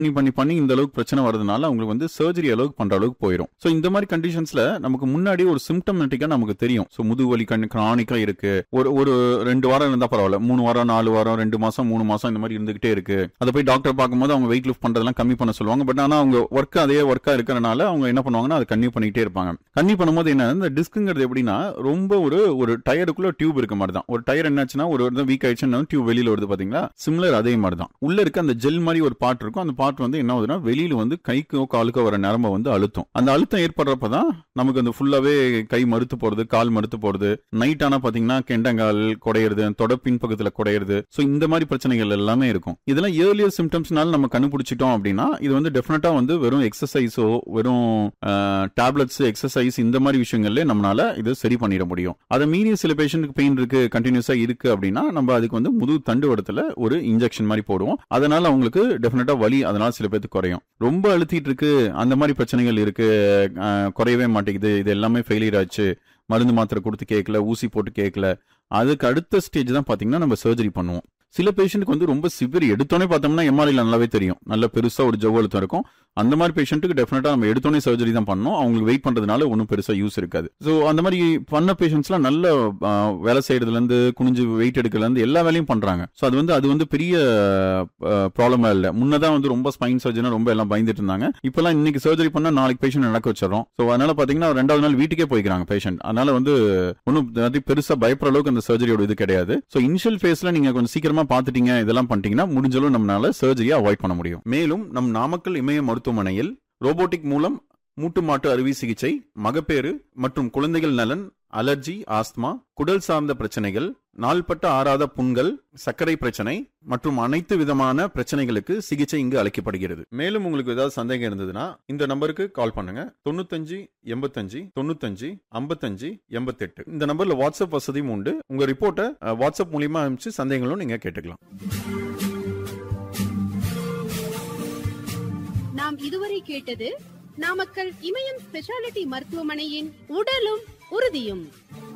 பண்ணி பண்ணி பண்ணி இந்த அளவுக்கு பிரச்சனை வரதுனால அவங்களுக்கு வந்து சர்ஜரி அளவுக்கு பண்ற அளவுக்கு போயிடும் ஸோ இந்த மாதிரி கண்டிஷன்ஸ்ல நமக்கு முன்னாடி ஒரு சிம்டமேட்டிக்கா நமக்கு தெரியும் ஸோ முதுகுவலி கண் கிரானிக்கா இருக்கு ஒரு ஒரு ரெண்டு வாரம் இருந்தா பரவாயில்ல மூணு வாரம் நாலு வாரம் ரெண்டு மாசம் மூணு மாசம் இந்த மாதிரி இருந்துகிட்டே இருக்கு அதை போய் டாக்டர் பார்க்கும்போது அவங்க வெயிட் லிஃப்ட் பண்றதெல்லாம் கம்மி பண்ண சொல்லுவாங்க பட் ஆனா அவங்க ஒர்க் அதே ஒர்க்கா இருக்கிறனால அவங்க என்ன பண்ணுவாங்கன்னா அதை கன்னியூ பண்ணிக்கிட்டே இருப்பாங்க கன்னியூ பண்ணும்போது என்ன இந்த டிஸ்க்குங்கிறது எப்படின்னா ரொம்ப ஒரு ஒரு டயருக்குள்ள டியூப் இருக்க மாதிரி தான் ஒரு டயர் என்னாச்சுன்னா ஒரு வீக் ஆயிடுச்சுன்னா டியூப் வெளியில வருது பாத்தீங்களா சிமிலர் அதே மாதிரி தான் உள்ள இருக்க அந்த ஜெல் மாதிரி ஒரு பார்ட் இருக்கும் அந்த பார்ட் வந்து என்ன ஆகுதுன்னா வெளியில வந்து கைக்கோ காலுக்கோ வர நரம்ப வந்து அழுத்தம் அந்த அழுத்தம் ஏற்படுறப்பதான் நமக்கு அந்த ஃபுல்லாவே கை மறுத்து போறது கால் மறுத்து போறது நைட் ஆனா பாத்தீங்கன்னா கெண்டங்கால் குடையிறது தொட பின்பக்கத்துல குடையிறது சோ இந்த மாதிரி பிரச்சனைகள் எல்லாமே இருக்கும் இதெல்லாம் ஏர்லியர் சிம்டம்ஸ்னால நம்ம கண்டுபிடிச்சிட்டோம் அப்படின்னா இது வந்து டெஃபினட்டா வந்து வெறும் எக்ஸசைஸோ வெறும் டேப்லெட்ஸ் எக்ஸசைஸ் இந்த மாதிரி விஷயங்கள்ல நம்மளால இது சரி பண்ணிட முடியும் அதை மீறி சில பேஷண்ட்டுக்கு பெயின் இருக்கு கண்டினியூஸா இருக்கு அப்படின்னா நம்ம அதுக்கு வந்து முதுகு தண்டுவடத்துல ஒரு இன்ஜெக்ஷன் மாதிரி போடுவோம் அதனால அவங்களுக்கு டெஃபினட்டா வலி அதனால சில பேருக்கு குறையும் ரொம்ப அழுத்திட்டு இருக்கு அந்த மாதிரி பிரச்சனைகள் இருக்கு அஹ், குறையவே மாட்டேங்குது இது எல்லாமே ஃபெயிலியர் ஆச்சு மருந்து மாத்திரை கொடுத்து கேட்கல ஊசி போட்டு கேட்கல அதுக்கு அடுத்த ஸ்டேஜ் தான் பாத்தீங்கன்னா நம்ம சர்ஜரி பண்ணுவோம் சில பேஷண்ட்டுக்கு வந்து ரொம்ப சிவியர் எடுத்தோன்னே பார்த்தோம்னா எம்ஆர்ஐல நல்லாவே தெரியும் நல்ல பெருசா ஒரு ஜவ் அழுத்தம் இருக்கும் அந்த மாதிரி பேஷண்ட்டுக்கு டெஃபினட்டா நம்ம எடுத்தோன்னே சர்ஜரி தான் பண்ணணும் அவங்களுக்கு வெயிட் பண்றதுனால ஒன்றும் பெருசா யூஸ் இருக்காது ஸோ அந்த மாதிரி பண்ண பேஷண்ட்ஸ்லாம் நல்ல ஆ, வேலை செய்யறதுல இருந்து குனிஞ்சு வெயிட் எடுக்கிறதுல இருந்து எல்லா வேலையும் பண்றாங்க ஸோ அது வந்து அது வந்து பெரிய ப்ராப்ளமா இல்லை முன்னதான் வந்து ரொம்ப ஸ்பைன் சர்ஜனா ரொம்ப எல்லாம் பயந்துட்டு இருந்தாங்க இப்பெல்லாம் இன்னைக்கு சர்ஜரி பண்ணா நாளைக்கு பேஷண்ட் நடக்க வச்சிடறோம் ஸோ அதனால பாத்தீங்கன்னா ரெண்டாவது நாள் வீட்டுக்கே போய்க்கிறாங்க பேஷண்ட் அதனால வந்து ஒன்றும் பெருசா பயப்படுற அளவுக்கு அந்த சர்ஜரியோட இது கிடையாது ஸோ இனிஷியல் ஃபேஸ்ல நீங்க கொஞ்சம் சீக்கிரமா பார்த்துட்டீங்க இதெல்லாம் பண்ணிட்டீங்கன்னா முடிஞ்சளவு நம்மளால சர்ஜரியை அவாய்ட் பண்ண முடியும் மேலும் நம் நாமக்கல் இமய மருத்துவமனையில் ரோபோட்டிக் மூலம் மூட்டு மாட்டு அறுவை சிகிச்சை மகப்பேறு மற்றும் குழந்தைகள் நலன் அலர்ஜி ஆஸ்துமா குடல் சார்ந்த பிரச்சனைகள் நாள்பட்ட ஆறாத புண்கள் சர்க்கரை பிரச்சனை மற்றும் அனைத்து விதமான பிரச்சனைகளுக்கு சிகிச்சை இங்கு அளிக்கப்படுகிறது மேலும் உங்களுக்கு ஏதாவது சந்தேகம் இருந்ததுன்னா இந்த நம்பருக்கு கால் பண்ணுங்க தொண்ணூத்தஞ்சு எண்பத்தஞ்சு தொண்ணூத்தஞ்சு ஐம்பத்தஞ்சு எண்பத்தெட்டு இந்த நம்பர்ல வாட்ஸ்அப் வசதியும் உண்டு உங்க ரிப்போர்ட்டை அஹ், வாட்ஸ்அப் மூலியமா அனுப்பிச்சு சந்தேகங்களும் நீங்க கேட்டுக்கலாம் நாம் இதுவரை கேட்டது நாமக்கல் இமயம் ஸ்பெஷாலிட்டி மருத்துவமனையின் உடலும் உறுதியும்